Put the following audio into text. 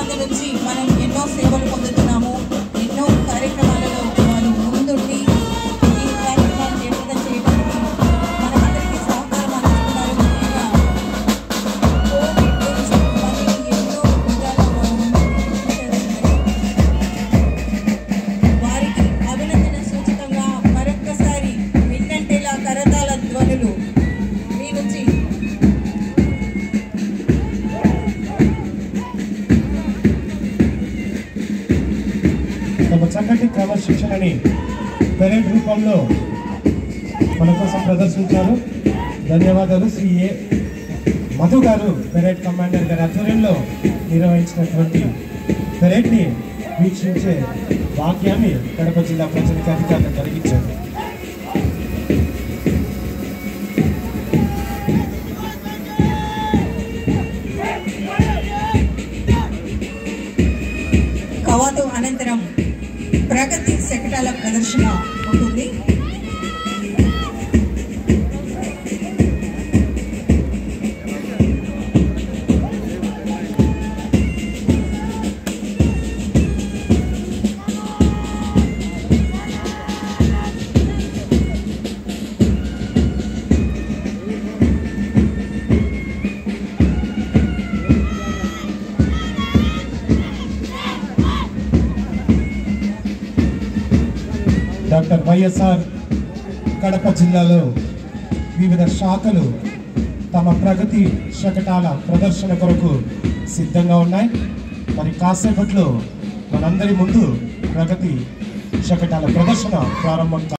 మంది నుంచి మనం ఎన్నో సేవలు పొందుతున్నాము ఎన్నో కార్యక్రమాలలో వారు ముందుండి ఈ కార్యక్రమాన్ని జయప్రదం చేయడానికి మనకందరికీ సహకారం అందిస్తున్నారు ముఖ్యంగా కోవిడ్ నుంచి మనకి ఎన్నో విధాలుగా వారు ముందుకు వారికి అభినందన సూచితంగా మరొక్కసారి విన్నంటేలా కరతాళ ధ్వనులు మీ నుంచి తమ చక్కటి క్రమశిక్షణని పెరేడ్ రూపంలో మన కోసం ప్రదర్శించారు ధన్యవాదాలు శ్రీ ఏ మధు గారు పెరేడ్ కమాండర్ గారి ఆధ్వర్యంలో నిర్వహించినటువంటి పెరేడ్ని వీక్షించే వాక్యాన్ని కడప జిల్లా ప్రజలకు అధికారులు కలిగించారు కవాతు అనంతరం ప్రగతి శకటాల ప్రదర్శన ఉంటుంది డాక్టర్ వైఎస్ఆర్ కడప జిల్లాలో వివిధ శాఖలు తమ ప్రగతి శకటాల ప్రదర్శన కొరకు సిద్ధంగా ఉన్నాయి మరి కాసేపట్లో మనందరి ముందు ప్రగతి శకటాల ప్రదర్శన ప్రారంభం కా-